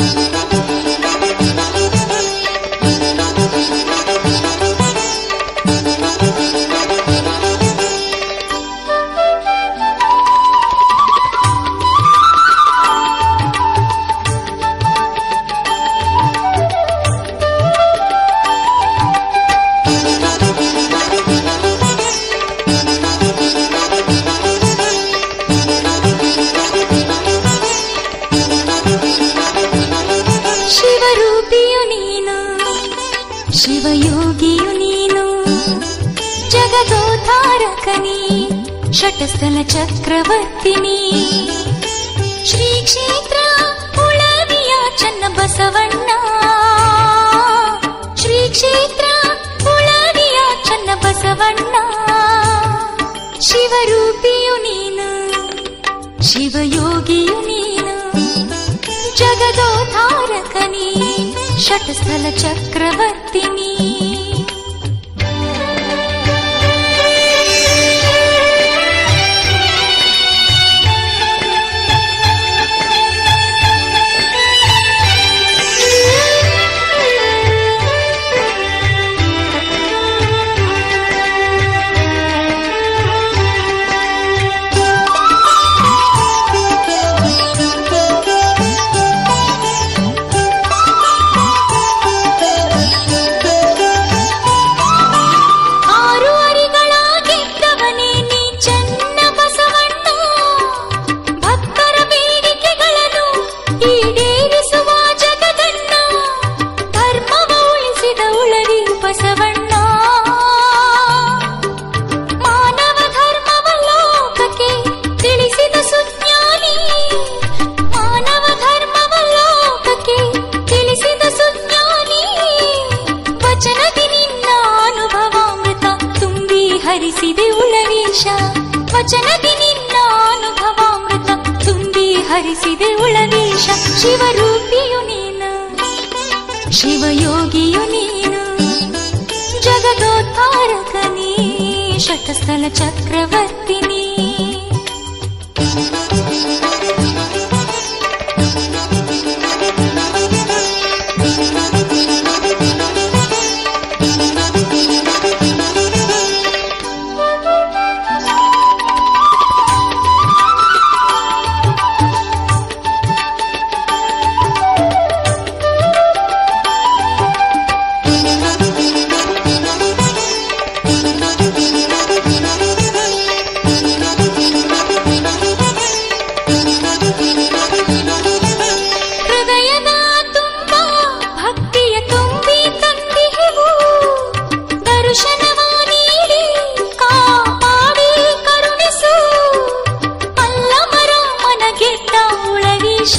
ಶಿವರೂಪಿಯು ನೀನು ಶಿವಯೋಗಿಯು ನೀನು ಜಗದೋತಾರಕನಿ ಷಟಸ್ಥಲ ಚಕ್ರವರ್ತಿನಿ ಶ್ರೀ ಕ್ಷೇತ್ರ ಉಳವಿಯ ಚನ್ನ ಬಸವಣ್ಣ ಶ್ರೀ ಕ್ಷೇತ್ರ ಉಳವಿಯ ಚನ್ನ ಬಸವಣ್ಣ ಶಿವರೂಪಿಯು ನೀನು ಶಿವಯೋಗಿಯು ನೀನು ಜಗದೋಧಾರಕನಿ ಷಟಸ್ಥಲ ಚಕ್ರವರ್ತಿನಿ ಆರು ಅರಿಗಳಾಗಿದ್ದವನೇ ನೀ ಚನ್ನ ಬಸವಣ್ಣ ಭಕ್ತರ ಬೇಡಿಕೆಗಳನ್ನು ಈಡೇರಿಸುವ ಜಗದನ್ನ ಧರ್ಮವ ಉಳಿಸಿದ ಉಳವಿ ಬಸವಣ್ಣ ಮಾನವ ಧರ್ಮವ ಲೋಕಕ್ಕೆ ತಿಳಿಸಿದ ಸುಜ್ಞಾನಿ ಮಾನವ ಧರ್ಮವ ಲೋಕಕ್ಕೆ ತಿಳಿಸಿದ ಸುಜ್ಞಾನಿ ವಚನದಿ ನಿನ್ನ ಅನುಭವಾಮೃತ ತುಂಬಿ ಹರಿಸಿದೆ ಉಳವೀಶ ವಚನದಿ ನಿನ್ನ ಅನುಭವಾಮೃತ ತುಂಬಿ ಹರಿಸಿದೆ ಉಳವೀಶ ಶಿವರೂಪಿಯು ನೀನು ಶಿವಯೋಗಿಯು ನೀನು ಜಗದೋತ್ತಾರಕನಿ ಶತಸ್ಥಲ ಚಕ್ರವರ್ತಿನಿ ಹೃದಯದ ತುಂಬ ಭಕ್ತಿಯ ತುಂಬಿ ತಂದಿಹೆವು ದರ್ಶನವ ನೀಡಿ ಕಾಪಾಡಿ ಕರುಣಿಸು ಅಲ್ಲಮರ ಮನಗೆದ್ದ ಉಳವೀಶ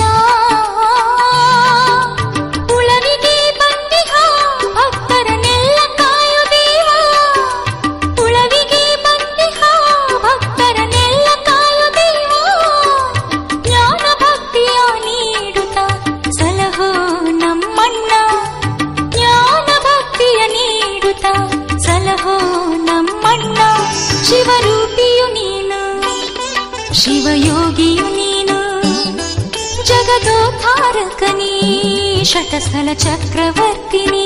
ಉಳವಿಗೆ ಬಂದಿಹ ಭಕ್ತರನ್ನೆಲ್ಲ ಕಾಯು ದೇವ ಉಳವಿಗೆ ಬಂದಿಹ ಭಕ್ತರನ್ನೆಲ್ಲ ಕಾಯು ದೇವ ಜ್ಞಾನ ಭಕ್ತಿಯ ನೀಡುತ್ತ ಸಲಹೋ ನಮ್ಮಣ್ಣ ಜ್ಞಾನ ಭಕ್ತಿಯ ನೀಡುತ್ತ ಸಲಹೋ ನಮ್ಮಣ್ಣ ಶಿವರೂಪಿಯು ನೀನು ಶಿವಯೋಗಿಯು ನೀನು ಜಗದೋಧಾರಕನಿ ಶತಸ್ಥಲ ಚಕ್ರವರ್ತಿನಿ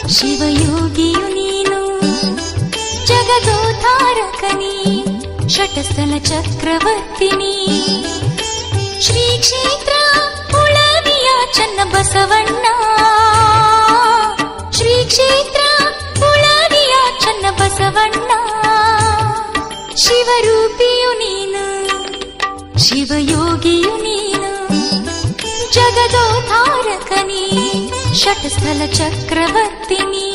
ಶಿವಯೋಗಿಯು ನೀನು ಜಗದೋಧಾರಕನಿ ಶಟಸ್ಥಲ ಚಕ್ರವರ್ತಿನಿ ಶ್ರೀ ಕ್ಷೇತ್ರ ಉಳವಿಯ ಚನ್ನ ಬಸವಣ್ಣ ಶ್ರೀ ಕ್ಷೇತ್ರ ಉಳವಿಯ ಚನ್ನ ಬಸವಣ್ಣ ಶಿವರೂಪಿಯು ನೀನು ಶಿವಯೋಗಿಯು ನೀನು ಜಗದೋಧಾರಕನಿ ಶಟಸ್ಥಲ ಚಕ್ರವರ್ತಿನಿ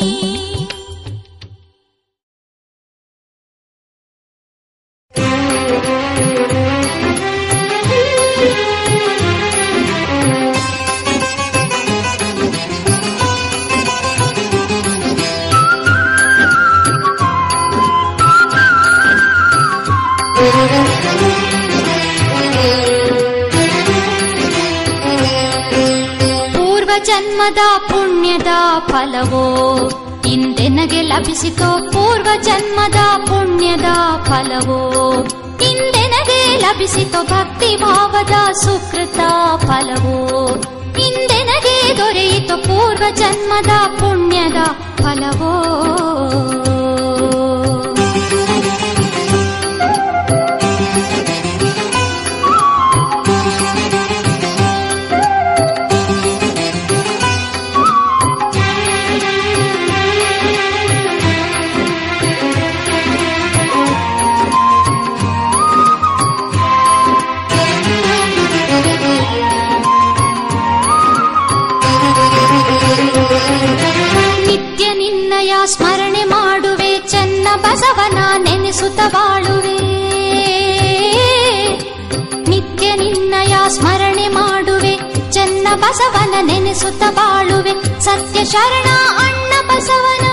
ಪೂರ್ವ ಜನ್ಮದ ಪುಣ್ಯದ ಫಲವೋ ಇಂದೆನಗೆ ಲಭಿಸಿತೋ ಪೂರ್ವ ಜನ್ಮದ ಪುಣ್ಯದ ಫಲವೋ ಇಂದೆನಗೆ ಲಭಿಸಿತೋ ಭಕ್ತಿ ಭಾವದ ಸುಕೃತ ಫಲವೋ ಇಂದೆನಗೆ ದೊರೆಯಿತು ಪೂರ್ವ ಜನ್ಮದ ಪುಣ್ಯದ ಫಲವೋ ನಿತ್ಯ ನಿನ್ನಯ ಸ್ಮರಣೆ ಮಾಡುವೆ ಚೆನ್ನ ಬಸವನ ನೆನೆಸುತ್ತ ಬಾಳುವೆ ನಿತ್ಯ ನಿನ್ನಯ ಸ್ಮರಣೆ ಮಾಡುವೆ ಚೆನ್ನ ಬಸವನ ನೆನೆಸುತ್ತ ಬಾಳುವೆ ಸತ್ಯ ಶರಣ ಅಣ್ಣ ಬಸವನ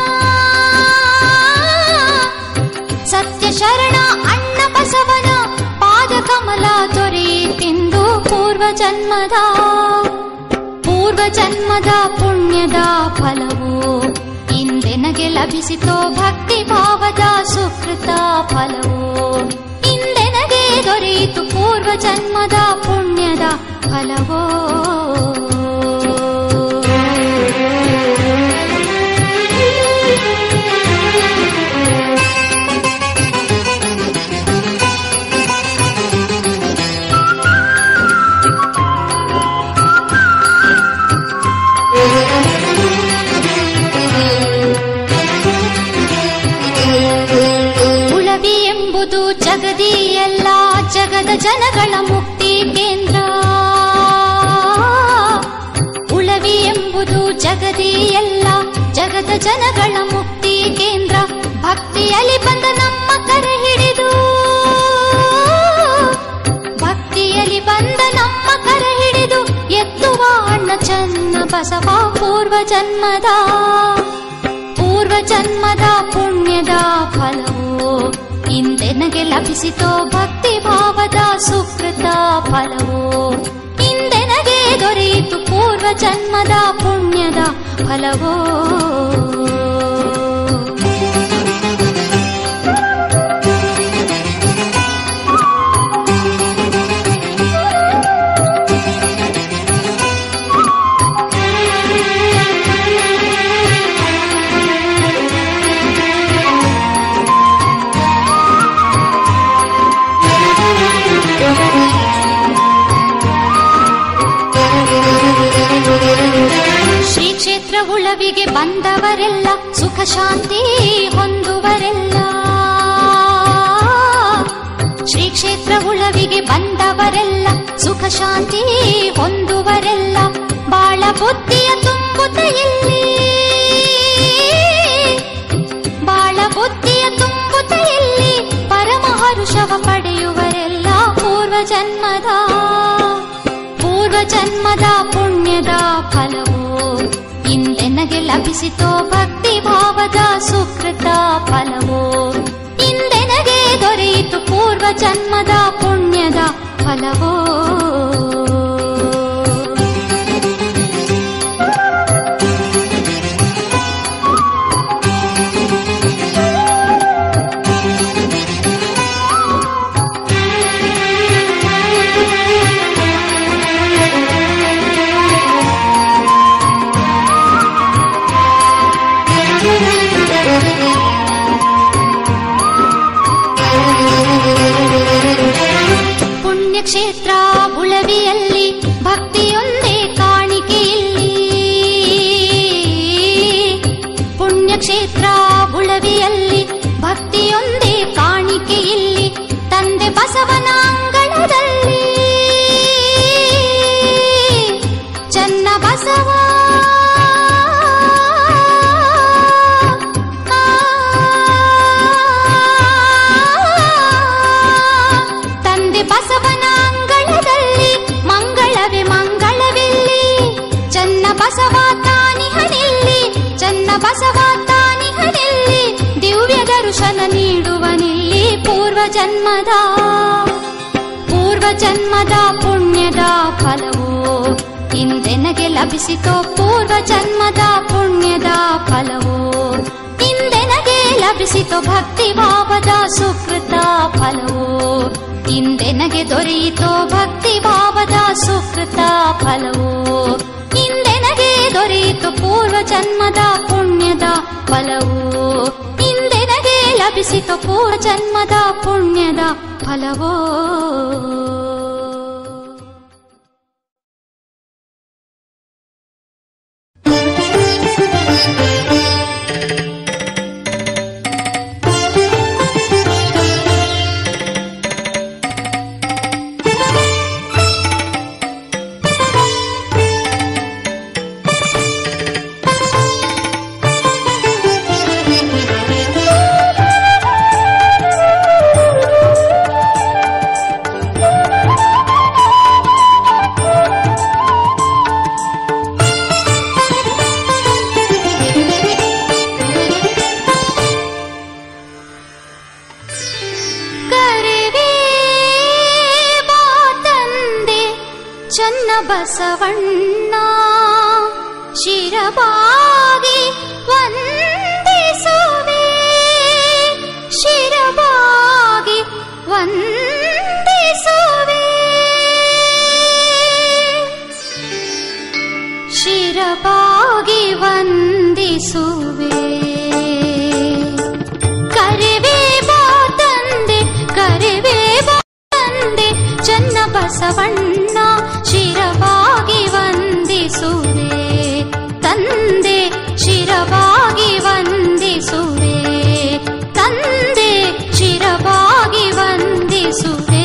ಸತ್ಯ ಶರಣ ಅಣ್ಣ ಬಸವನ ಪಾದ ಕಮಲ ದೊರೆಯಿತೆಂದು ಪೂರ್ವ ಜನ್ಮದ ಪೂರ್ವ ಜನ್ಮದ ಪುಣ್ಯದ ಫಲವು ಇಂದೆನಗೆ ಲಭಿಸಿತೋ ಭಕ್ತಿ ಭಾವದ ಸುಕೃತ ಫಲವು ಇಂದೆನಗೆ ದೊರೆಯಿತು ಪೂರ್ವ ಜನ್ಮದ ಪುಣ್ಯದ ಫಲವೋ ಉಳವಿ ಎಂಬುದು ಜಗದಿ ಎಲ್ಲ ಜಗದ ಜನಗಳ ಮುಕ್ತಿ ಕೇಂದ್ರ ಉಳವಿ ಎಂಬುದು ಜಗದಿ ಎಲ್ಲ ಜಗದ ಜನಗಳ ಮುಕ್ತಿ ಕೇಂದ್ರ ಭಕ್ತಿಯಲ್ಲಿ ಬಂದ ನಮ್ಮ ಕರ ಹಿಡಿದು ಭಕ್ತಿಯಲ್ಲಿ ಬಂದ ನಮ್ಮ ಕರ ಹಿಡಿದು ಎತ್ತುವ ಅಣ್ಣ ಚನ್ನ ಬಸವ ಪೂರ್ವ ಜನ್ಮದ ಪೂರ್ವ ಜನ್ಮದ ಪುಣ್ಯದ ಫಲವು ಇಂದೆನಗೆ ಲಭಿಸಿತೋ ಭಕ್ತಿ ಭಾವದ ಸುಕೃತ ಫಲವು ಇಂದೆನಗೆ ದೊರೆಯಿತು ಪೂರ್ವ ಜನ್ಮದ ಪುಣ್ಯದ ಫಲವೋ ಶ್ರೀ ಕ್ಷೇತ್ರ ಉಳವಿಗೆ ಬಂದವರೆಲ್ಲ ಸುಖ ಶಾಂತಿ ಹೊಂದುವರೆಲ್ಲ ಶ್ರೀ ಕ್ಷೇತ್ರ ಉಳವಿಗೆ ಬಂದವರೆಲ್ಲ ಸುಖ ಶಾಂತಿ ಹೊಂದುವರೆಲ್ಲ ಬಾಳ ಬುದ್ಧಿಯ ತುಂಬುತ್ತ ಇಲ್ಲಿ ಬಾಳ ಬುದ್ಧಿಯ ತುಂಬುತ್ತ ಇಲ್ಲಿ ಪರಮ ಹರುಷವ ಪಡೆಯುವರೆಲ್ಲ ಪೂರ್ವ ಜನ್ಮದ ಪೂರ್ವ ಜನ್ಮದ ಪುಣ್ಯದ ಫಲವು ಇಂದೆನಗೆ ಲಭಿಸಿತೋ ಭಕ್ತಿ ಭಾವದ ಸುಕೃತ ಫಲವು ಇಂದೆನಗೆ ದೊರೆಯಿತು ಪೂರ್ವ ಜನ್ಮದ ಪುಣ್ಯದ ಫಲವೋ ಕ್ಷೇತ್ರ ಉಳವಿಯಲ್ಲಿ ಭಕ್ತಿಯೊಂದೇ ಕಾಣಿಕೆ ಇಲ್ಲಿ ತಂದೆ ಬಸವನ ಅಂಗಳದಲ್ಲಿ ಚನ್ನ ಬಸವ ತಂದೆ ಬಸವನ ಅಂಗಳದಲ್ಲಿ ಮಂಗಳವೇ ಮಂಗಳವಿಲ್ಲಿ ಚನ್ನ ಬಸವ ತಾನಿಹನಿಲ್ಲಿ ಚನ್ನ ಬಸವ ತಾನಿಹನಿಲ್ಲಿ ದಿವ್ಯ ದರ್ಶನ ನೀಡುವನಿಲ್ಲಿ ಪೂರ್ವ ಜನ್ಮದ ಪೂರ್ವ ಜನ್ಮದ ಪುಣ್ಯದ ಫಲವು ಇಂದೆನಗೆ ಲಭಿಸಿತೋ ಪೂರ್ವ ಜನ್ಮದ ಪುಣ್ಯದ ಫಲವು ಇಂದೆನಗೆ ಲಭಿಸಿತೋ ಭಕ್ತಿ ಭಾವದ ಸುಕೃತ ಫಲವು ಇಂದೆನಗೆ ದೊರೆಯಿತೋ ಭಕ್ತಿ ಭಾವದ ಸುಕೃತ ಫಲವು ಇಂದೆನಗೆ ದೊರೆಯಿತು ಪೂರ್ವ ಜನ್ಮದ ಪುಣ್ಯದ ಫಲವು ಇಂದೆನಗೆ ಲಭಿಸಿತು ಪೂರ್ವ ಜನ್ಮದ ಪುಣ್ಯದ ಫಲವೋ ಕರೆವೇ ಬಾ ತಂದೆ ಚನ್ನ ಬಸವಣ್ಣ ಶಿರಬಾಗಿ ವಂದಿಸುವೆ ಶಿರಬಾಗಿ ವಂದಿಸುವೆ ಶಿರಬಾಗಿ ವಂದಿಸುವೆ ಕರೆವೇ ಬಾ ತಂದೆ ಕರೆವೇ ಬಾ ತಂದೆ ಚನ್ನ ಬಸವಣ್ಣ ಶಿರವಾಗಿ ವಂದಿಸುವೆ ತಂದೆ ಶಿರವಾಗಿ ವಂದಿಸುವೆ ತಂದೆ ಶಿರವಾಗಿ ವಂದಿಸುವೆ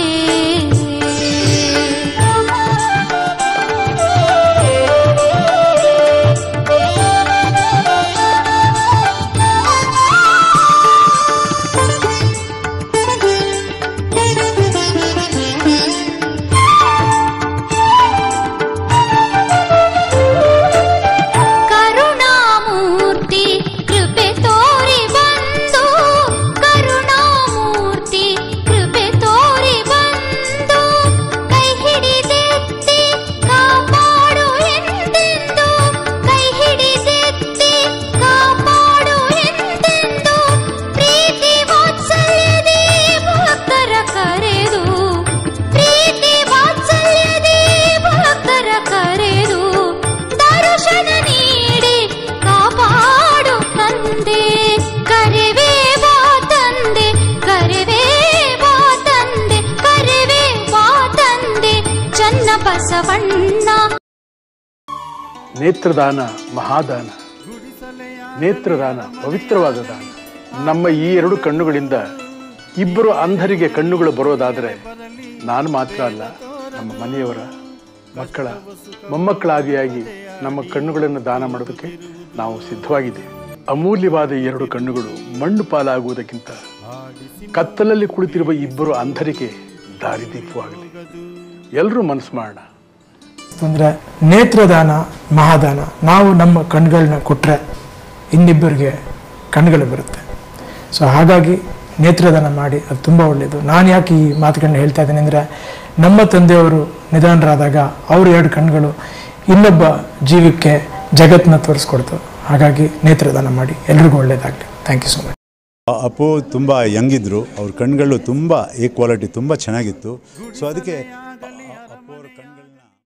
ಕರುಣಾಮೂರ್ತಿ ಕೃಪೆ ತೋರಿ ಬಂದು ಕರುಣಾಮೂರ್ತಿ ಕೃಪೆ ತೋರಿ ಬಂದು ಕೈ ಹಿಡಿದೆತ್ತಿ ಕಾಪಾಡು ಎಂದೆಂದು ಕೈ ಹಿಡಿದೆತ್ತಿ ಕಾಪಾಡು ಎಂದೆಂದು ಪ್ರೀತಿ ವಾತ್ಸಲ್ಯದೇ ಭಕ್ತರ ಕರೆದು ಪ್ರೀತಿ ವಾತ್ಸಲ್ಯದೇ ಭಕ್ತರ ಕರೆದು ದರ್ಶನ ನೀಡಿ ಕಾಪಾಡು ತಂದೆ ಕರೆವೇ ಬಾ ತಂದೆ ಕರೆವೇ ಬಾ ತಂದೆ ಕರೆವೇ ಬಾ ತಂದೆ ಚನ್ನ ಬಸವಣ್ಣ ನೇತ್ರದಾನ ಮಹಾದಾನ ನೇತ್ರದಾನ ಪವಿತ್ರವಾದ ದಾನ ನಮ್ಮ ಈ ಎರಡು ಕಣ್ಣುಗಳಿಂದ ಇಬ್ಬರು ಅಂಧರಿಗೆ ಕಣ್ಣುಗಳು ಬರೋದಾದರೆ ನಾನು ಮಾತ್ರ ಅಲ್ಲ ನಮ್ಮ ಮನೆಯವರ ಮಕ್ಕಳ ಮೊಮ್ಮಕ್ಕಳಾದಿಯಾಗಿ ನಮ್ಮ ಕಣ್ಣುಗಳನ್ನು ದಾನ ಮಾಡೋದಕ್ಕೆ ನಾವು ಸಿದ್ಧವಾಗಿದ್ದೇವೆ ಅಮೂಲ್ಯವಾದ ಈ ಎರಡು ಕಣ್ಣುಗಳು ಮಣ್ಣು ಪಾಲಾಗುವುದಕ್ಕಿಂತ ಕತ್ತಲಲ್ಲಿ ಕುಳಿತಿರುವ ಇಬ್ಬರು ಅಂಧರಿಗೆ ದಾರಿದೀಪವಾಗಲಿ ಎಲ್ಲರೂ ಮನಸ್ಸು ಮಾಡೋಣ ಅಂದರೆ ನೇತ್ರದಾನ ಮಹಾದಾನ ನಾವು ನಮ್ಮ ಕಣ್ಗಳನ್ನ ಕೊಟ್ಟರೆ ಇನ್ನಿಬ್ಬರಿಗೆ ಕಣ್ಗಳು ಬರುತ್ತೆ ಸೊ ಹಾಗಾಗಿ ನೇತ್ರದಾನ ಮಾಡಿ ಅದು ತುಂಬ ಒಳ್ಳೆಯದು ನಾನು ಯಾಕೆ ಈ ಮಾತುಗಳನ್ನ ಹೇಳ್ತಾ ಇದ್ದೀನಿ ಅಂದರೆ ನಮ್ಮ ತಂದೆಯವರು ನಿಧನರಾದಾಗ ಅವ್ರ ಎರಡು ಕಣ್ಗಳು ಇನ್ನೊಬ್ಬ ಜೀವಕ್ಕೆ ಜಗತ್ತನ್ನ ತೋರಿಸ್ಕೊಡ್ತು ಹಾಗಾಗಿ ನೇತ್ರದಾನ ಮಾಡಿ ಎಲ್ರಿಗೂ ಒಳ್ಳೆಯದಾಗಲಿ thank you so much Appu ತುಂಬ ಯಂಗಿದ್ರು ಅವ್ರ ಕಣ್ಗಳು ತುಂಬ ಈ ಕ್ವಾಲಿಟಿ ತುಂಬ ಚೆನ್ನಾಗಿತ್ತು ಸೊ ಅದಕ್ಕೆ